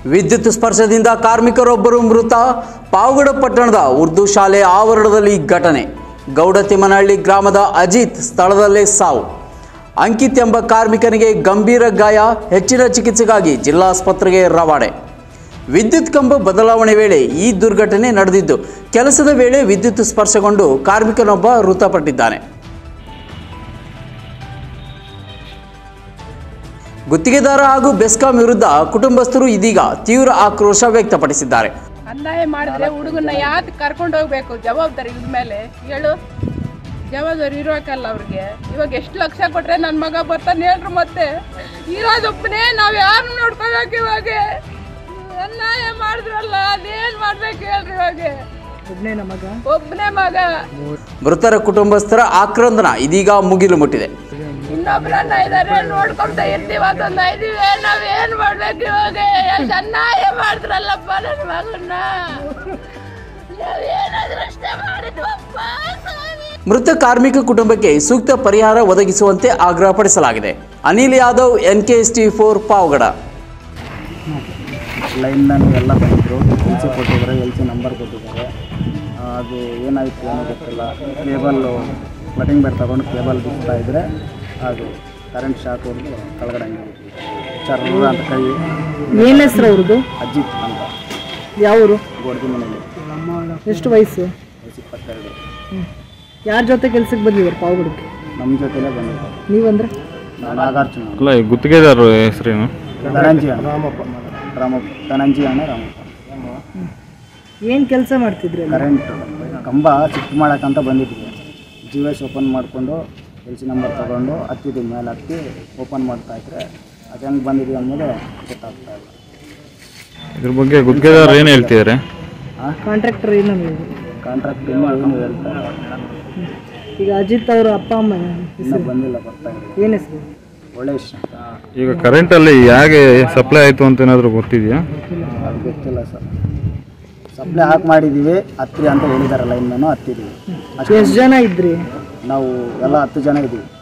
ವಿದ್ಯುತ್ ಸ್ಪರ್ಶದಿಂದ ಕಾರ್ಮಿಕರೊಬ್ಬರು ಮೃತ ಪಾವಗಡ ಪಟ್ಟಣದ ಉರ್ದು ಶಾಲೆ ಆವರಣದಲ್ಲಿ ಘಟನೆ ಗೌಡತಿಮ್ಮನಹಳ್ಳಿ ಗ್ರಾಮದ ಅಜಿತ್ ಸ್ಥಳದಲ್ಲೇ ಸಾವು ಅಂಕಿತ್ ಎಂಬ ಕಾರ್ಮಿಕನಿಗೆ ಗಂಭೀರ ಗಾಯ ಹೆಚ್ಚಿನ ಚಿಕಿತ್ಸೆಗಾಗಿ ಜಿಲ್ಲಾಸ್ಪತ್ರೆಗೆ ರವಾನೆ ವಿದ್ಯುತ್ ಕಂಬ ಬದಲಾವಣೆ ವೇಳೆ ಈ ದುರ್ಘಟನೆ ನಡೆದಿದ್ದು ಕೆಲಸದ ವೇಳೆ ವಿದ್ಯುತ್ ಸ್ಪರ್ಶಗೊಂಡು ಕಾರ್ಮಿಕನೊಬ್ಬ ಮೃತಪಟ್ಟಿದ್ದಾನೆ ಗುತ್ತಿಗೆದಾರ ಹಾಗೂ ಬೆಸ್ಕಾಂ ವಿರುದ್ಧ ಕುಟುಂಬಸ್ಥರು ಇದೀಗ ತೀವ್ರ ಆಕ್ರೋಶ ವ್ಯಕ್ತಪಡಿಸಿದ್ದಾರೆ ಅನ್ಯಾಯ ಮಾಡಿದ್ರೆ ಹುಡುಗನ ಯಾಕೆ ಕರ್ಕೊಂಡು ಹೋಗ್ಬೇಕು ಜವಾಬ್ದಾರಿ ಇಲ್ದ ಮೇಲೆ ಹೇಳು ಜವಾಬ್ದಾರಿ ಇರೋಕಲ್ಲ ಅವ್ರಿಗೆ ಇವಾಗ ಎಷ್ಟು ಲಕ್ಷ ಕೊಟ್ರೆ ನನ್ನ ಮಗ ಬರ್ತಾನೆ ಹೇಳ್ರು ಮತ್ತೆ ಇರೋದೊಬ್ಬನೇ ನಾವು ಯಾರು ನೋಡ್ಕೋಬೇಕು ಇವಾಗ ಅನ್ಯಾಯ ಮಾಡಿದ್ರಲ್ಲ ಅದೇನ್ ಮಾಡ್ಬೇಕು ಹೇಳ್ರಿ ಇವಾಗ ಒಬ್ಬನೇ ಮಗ ಮೃತರ ಕುಟುಂಬಸ್ಥರ ಆಕ್ರಂದನ ಇದೀಗ ಮುಗಿಲು ಮುಟ್ಟಿದೆ ಇನ್ನೊಬ್ರನ್ನ ಇದಾರೆ ನೋಡ್ಕೊಂತ ಇರ್ತೀವಿ ಅದೊಂದು ಇದೀವಿ ನಾವೇನ್ ಮಾಡ್ಬೇಕು ಇವಾಗ ಎಷ್ಟು ಅನ್ಯಾಯ ಮಾಡಿದ್ರಲ್ಲಪ್ಪ ನನ್ನ ಮಗನ್ನ ನಾವೇನಾದ್ರೂ ಅಷ್ಟೇ ಮಾಡಿದ್ವಪ್ಪ ಸ್ವಾಮಿ ಮೃತ ಕಾರ್ಮಿಕ ಕುಟುಂಬಕ್ಕೆ ಸೂಕ್ತ ಪರಿಹಾರ ಒದಗಿಸುವಂತೆ ಆಗ್ರಹಪಡಿಸಲಾಗಿದೆ Anil Yadav N K S T four Pavagada lineman ಎಲ್ಲ ಬಂದಿದ್ದರು ಎಲ್ ಸಿ ಕೊಟ್ಟಿದ್ದಾರೆ ಎಲ್ ಸಿ ನಂಬರ್ ಕೊಟ್ಟಿದ್ದಾರೆ ಆ, ಅದು ಏನಾಯಿತು ಏನೋ ಗೊತ್ತಿಲ್ಲ ಕೇಬಲ್ಲು ಪ್ಲಟಿಂಗ್ ಬೇರ್ ತಗೊಂಡು ಕೇಬಲ್ ಬಿಡ್ತಾ ಇದ್ದರೆ ಅದು ಕರೆಂಟ್ ಶಾಕ್ ಹೊಡೆದು ಕೆಳಗಡೆ ಹಂಗೆ ಚರ್ರ ಅಂತ ಕೈ ಏನ್ ಹೆಸರು ಅವ್ರದ್ದು ಅಜ್ಜಿತ್ ಅಂತ ಯಾವರು ಗೋಡ್ದಿ ಮನೇಲಿ ಎಷ್ಟು ವಯಸ್ಸು ವಯಸ್ಸು ಇಪ್ಪತ್ತೆರಡು ಯಾರ ಜೊತೆ ಕೆಲ್ಸಕ್ಕೆ ಬಂದಿದ್ದಾರೆ ಪಾವಗಡಕ್ಕೆ ನಮ್ಮ ಜೊತೆಲೇ ಬಂದಿದ್ದಾರೆ ನೀವಂದ್ರೆ ನಾನು ನಾಗಾರ್ಜುನ ಅಲ್ಲ ಈ ಗುತ್ತಿಗೆದಾರರು ಹೆಸರೇನು ಧನಂಜಿ ಅಣ್ಣ ರಾಮಪ್ಪ ರಾಮಪ್ಪ ಧನಂಜಿ ಅಣ್ಣ ರಾಮಪ್ಪ ಏನ್ ಕೆಲಸ ಮಾಡ್ತಿದ್ರಿ ಅಲ್ಲಿ? ಕರೆಂಟ್ ಕಂಬ ಶಿಫ್ಟ್ ಮಾಡೋಕ್ಕಂತ ಬಂದಿದ್ವಿ ಜಿ ಎಸ್ ಓಪನ್ ಮಾಡಿಕೊಂಡು ಎಲ್ ಸಿ ನಂಬರ್ ತೊಗೊಂಡು ಹತ್ತಿದ್ವಿ ಮೇಲೆ ಹತ್ತಿ ಓಪನ್ ಮಾಡ್ತಾ ಇದ್ರೆ ಅದು ಹೆಂಗೆ ಬಂದಿದ್ವಿ ಅಂದಮೇಲೆ ಗೊತ್ತಾಗ್ತಾ ಇಲ್ಲ ಇದ್ರ ಬಗ್ಗೆ ಗುತ್ತಿಗೆದಾರರು ಏನು ಹೇಳ್ತಿದ್ದಾರೆ ಕಾಂಟ್ರಾಕ್ಟರ್ ಏನು ನೀವು ಕಾಂಟ್ರಾಕ್ಟ್ ಇನ್ನೂ ಏನು ಹೇಳ್ತಾ ಇಲ್ಲ ಈಗ ಅಜಿತ್ ಅವರ ಅಪ್ಪ ಅಮ್ಮ ಇನ್ನೂ ಬಂದಿಲ್ಲ ಬರ್ತಾ ಇದೆ ಏನ್ ಹೆಸರು ಒಳ್ಳೆ ಇಷ್ಟ ಈಗ ಕರೆಂಟಲ್ಲಿ ಹೇಗೆ ಸಪ್ಲೈ ಆಯಿತು ಅಂತ ಏನಾದರೂ ಗೊತ್ತಿದೆಯಾ ಅದು ಗೊತ್ತಿಲ್ಲ ಸರ್ ಸಪ್ಲೈ ಹಾಕಿ ಮಾಡಿದ್ದೀವಿ ಹತ್ತಿರಿ ಅಂತ ಹೇಳಿದ್ದಾರೆ ಲೈನ್ ಮ್ಯಾನು ಹತ್ತಿದ್ದೀವಿ ಅಷ್ಟೇ ಎಷ್ಟು ಜನ ಇದ್ರಿ ನಾವು ಎಲ್ಲ ಹತ್ತು ಜನ ಇದ್ದೀವಿ